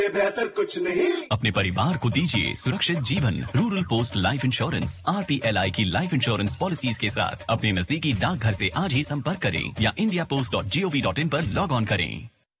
बेहतर कुछ नहीं अपने परिवार को दीजिए सुरक्षित जीवन रूरल पोस्ट लाइफ इंश्योरेंस आर की लाइफ इंश्योरेंस पॉलिसीज के साथ अपने नजदीकी डाकघर से आज ही संपर्क करें या India post dot G O V dot in पर लॉग ऑन करें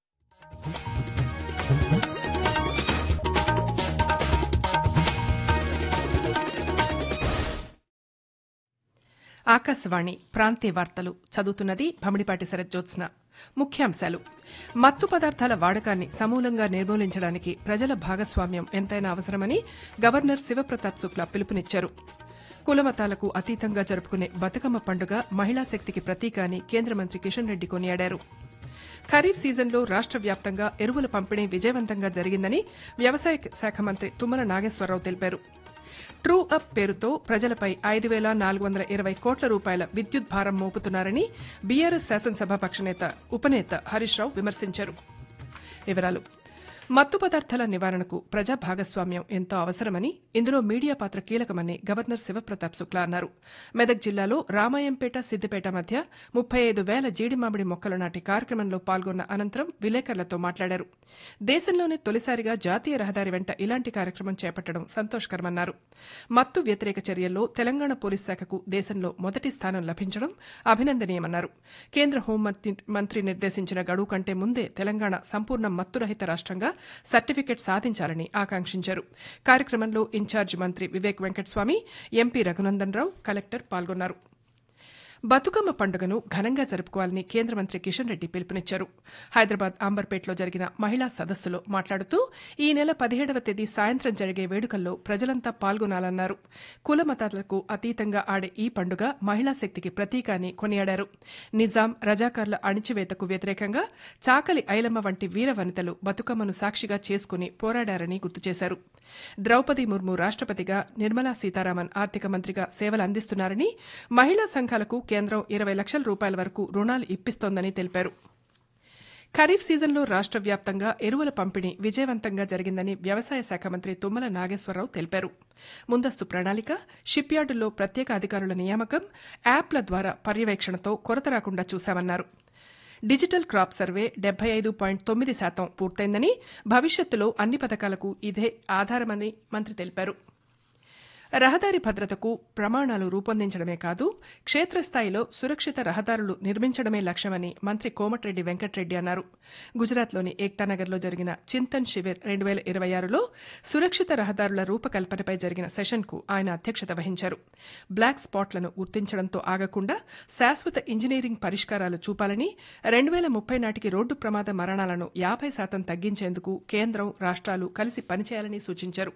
ఆకాశవాణి ప్రాంతీయ వార్తలు చదువుతున్నది భమిడిపాటి శరజ్జోత్స్న ముఖ్యాంశాలు మత్తు పదార్థాల వాడకాన్ని సమూలంగా నిర్మూలించడానికి ప్రజల భాగస్వామ్యం ఎంతైనా అవసరమని గవర్నర్ శివప్రతాప్ శుక్లా పిలుపునిచ్చారు కులమతాలకు అతీతంగా జరుపుకునే బతుకమ్మ పండుగ మహిళా శక్తికి ప్రతీక అని కేంద్ర మంత్రి కిషన్ రెడ్డి కొనియాడారు ఖరీఫ్ సీజన్లో రాష్ట్ర వ్యాప్తంగా ఎరువుల పంపిణీ విజయవంతంగా జరిగిందని వ్యవసాయ శాఖ మంత్రి తుమ్మల నాగేశ్వరరావు తెలిపారు ట్రూ అప్ పేరుతో ప్రజలపై ఐదు వేల నాలుగు వందల ఇరవై కోట్ల రూపాయల విద్యుత్ భారం మోపుతున్నారని బీఆర్ఎస్ శాసనసభాపక్ష నేత ఉపనేత హరీష్ రావు విమర్శించారు వివరాలు మత్తు పదార్థాల నివారణకు ప్రజా భాగస్వామ్యం ఎంతో అవసరమని ఇందులో మీడియా పాత్ర కీలకమని గవర్నర్ శివప్రతాప్ శుక్లా అన్నారు మెదక్ జిల్లాలో రామాయంపేట సిద్దిపేట మధ్య ముప్పై ఐదు వేల జీడి మామిడి మొక్కలు నాటి కార్యక్రమంలో పాల్గొన్న అనంతరం విలేకరులతో మాట్లాడారు దేశంలోనే తొలిసారిగా జాతీయ రహదారి వెంట ఇలాంటి కార్యక్రమం చేపట్టడం సంతోషకరమన్నారు మత్తు వ్యతిరేక చర్యల్లో తెలంగాణ పోలీస్ శాఖకు దేశంలో మొదటి స్థానం లభించడం అభినందనీయమన్నారు కేంద్ర హోంమంత్రి మంత్రి నిర్దేశించిన గడువు కంటే ముందే తెలంగాణ సంపూర్ణ మత్తురహిత రాష్ట్రంగా సర్టిఫికెట్ సాధించాలని ఆకాంక్షించారు కార్యక్రమంలో ఇన్ఛార్జ్ మంత్రి వివేక్ వెంకటస్వామి ఎంపీ రఘునందన్ రావు కలెక్టర్ పాల్గొన్నారు బతుకమ్మ పండుగను ఘనంగా జరుపుకోవాలని కేంద్ర మంత్రి కిషన్ రెడ్డి పిలుపునిచ్చారు హైదరాబాద్ అంబర్పేటలో జరిగిన మహిళా సదస్సులో మాట్లాడుతూ ఈ నెల పదిహేడవ తేదీ సాయంత్రం జరిగే వేడుకల్లో ప్రజలంతా పాల్గొనాలన్నారు కుల మతాలకు అతీతంగా ఆడే ఈ పండుగ మహిళా శక్తికి ప్రతీక అని కొనియాడారు నిజాం రజాకార్ల అణిచివేతకు వ్యతిరేకంగా చాకలి ఐలమ్మ వంటి వీర వనితలు బతుకమ్మను సాక్షిగా చేసుకుని పోరాడారని గుర్తు చేశారు ద్రౌపది ముర్ము రాష్టపతిగా నిర్మలా సీతారామన్ ఆర్థిక మంత్రిగా సేవలు అందిస్తున్నారని మహిళా సంఘాలకు కేంద్రం ఇరవై లక్షల రూపాయల వరకు రుణాలు ఇప్పిస్తోందని తెలిపారు ఖరీఫ్ సీజన్లో రాష్ట్ర వ్యాప్తంగా ఎరువుల పంపిణీ విజయవంతంగా జరిగిందని వ్యవసాయ శాఖ మంత్రి తుమ్మల నాగేశ్వరరావు తెలిపారు ముందస్తు ప్రణాళిక షిప్ యార్డుల్లో ప్రత్యేక అధికారుల నియామకం యాప్ల ద్వారా పర్యవేక్షణతో కొరత రాకుండా చూశామన్నారు డిజిటల్ క్రాప్ సర్వే డెబ్బై ఐదు పాయింట్ తొమ్మిది శాతం పూర్తయిందని భవిష్యత్తులో అన్ని పథకాలకు ఇదే ఆధారమని మంత్రి తెలిపారు రహదారి భద్రతకు ప్రమాణాలు రూపొందించడమే కాదు క్షేత్రస్థాయిలో సురక్షిత రహదారులు నిర్మించడమే లక్ష్యమని మంత్రి కోమటిరెడ్డి వెంకటరెడ్డి అన్నారు గుజరాత్లోని ఏక్తానగర్లో జరిగిన చింతన్ శివిర్ రెండు వేల ఇరవై ఆరులో సురక్షిత రహదారుల రూపకల్పనపై జరిగిన సెషన్కు ఆయన అధ్యక్షత వహించారు బ్లాక్ స్పాట్లను గుర్తించడంతో ఆగకుండా శాశ్వత ఇంజనీరింగ్ పరిష్కారాలు చూపాలని రెండు వేల ముప్పై నాటికి రోడ్డు ప్రమాద మరణాలను యాభై శాతం తగ్గించేందుకు కేంద్రం రాష్ట్రాలు కలిసి పనిచేయాలని సూచించారు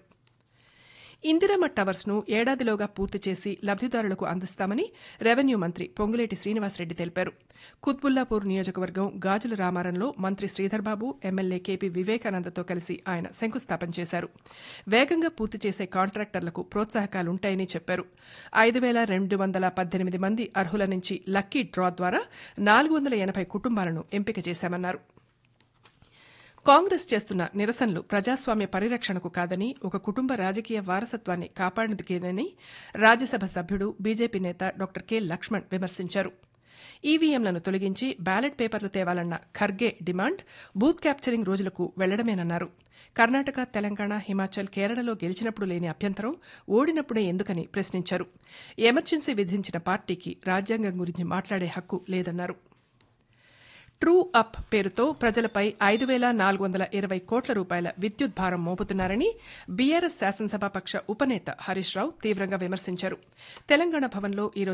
ఇందిరమ్మ టవర్స్ ను ఏడాదిలోగా పూర్తి చేసి లబ్దిదారులకు అందిస్తామని రెవెన్యూ మంత్రి పొంగులేటి శ్రీనివాసరెడ్డి తెలిపారు కుత్బుల్లాపూర్ నియోజకవర్గం గాజుల రామారంలో మంత్రి శ్రీధర్బాబు ఎమ్మెల్యే కేపీ వివేకానందతో కలిసి ఆయన శంకుస్థాపన చేశారు వేగంగా పూర్తి చేసే కాంట్రాక్టర్లకు ప్రోత్సాహకాలుంటాయని చెప్పారు ఐదు వేల రెండు వందల పద్దెనిమిది మంది అర్హుల నుంచి లక్కీ డ్రా ద్వారా నాలుగు వందల ఎనభై కుటుంబాలను ఎంపిక చేశామన్నారు కాంగ్రెస్ చేస్తున్న నిరసనలు ప్రజాస్వామ్య పరిరక్షణకు కాదని ఒక కుటుంబ రాజకీయ వారసత్వాన్ని కాపాడేందుకేనని రాజ్యసభ సభ్యుడు బీజేపీ నేత డాక్టర్ కె లక్ష్మణ్ విమర్శించారు ఈవీఎంలను తొలగించి బ్యాలెట్ పేపర్లు తేవాలన్న ఖర్గే డిమాండ్ బూత్ క్యాప్చరింగ్ రోజులకు వెళ్లడమేనన్నారు కర్ణాటక తెలంగాణ హిమాచల్ కేరళలో గెలిచినప్పుడు లేని అభ్యంతరం ఓడినప్పుడే ఎందుకని ప్రశ్నించారు ఎమర్జెన్సీ విధించిన పార్టీకి రాజ్యాంగం గురించి మాట్లాడే హక్కు లేదన్నారు ట్రూ అప్ పేరుతో ప్రజలపై ఐదు వేల నాలుగు వందల ఇరవై కోట్ల రూపాయల విద్యుత్ భారం మోపుతున్నారని బీఆర్ఎస్ శాసనసభాపక్ష ఉపనేత హరీష్ రావు తీవ్రంగా విమర్శించారు తెలంగాణ భవన్లో ఈరోజు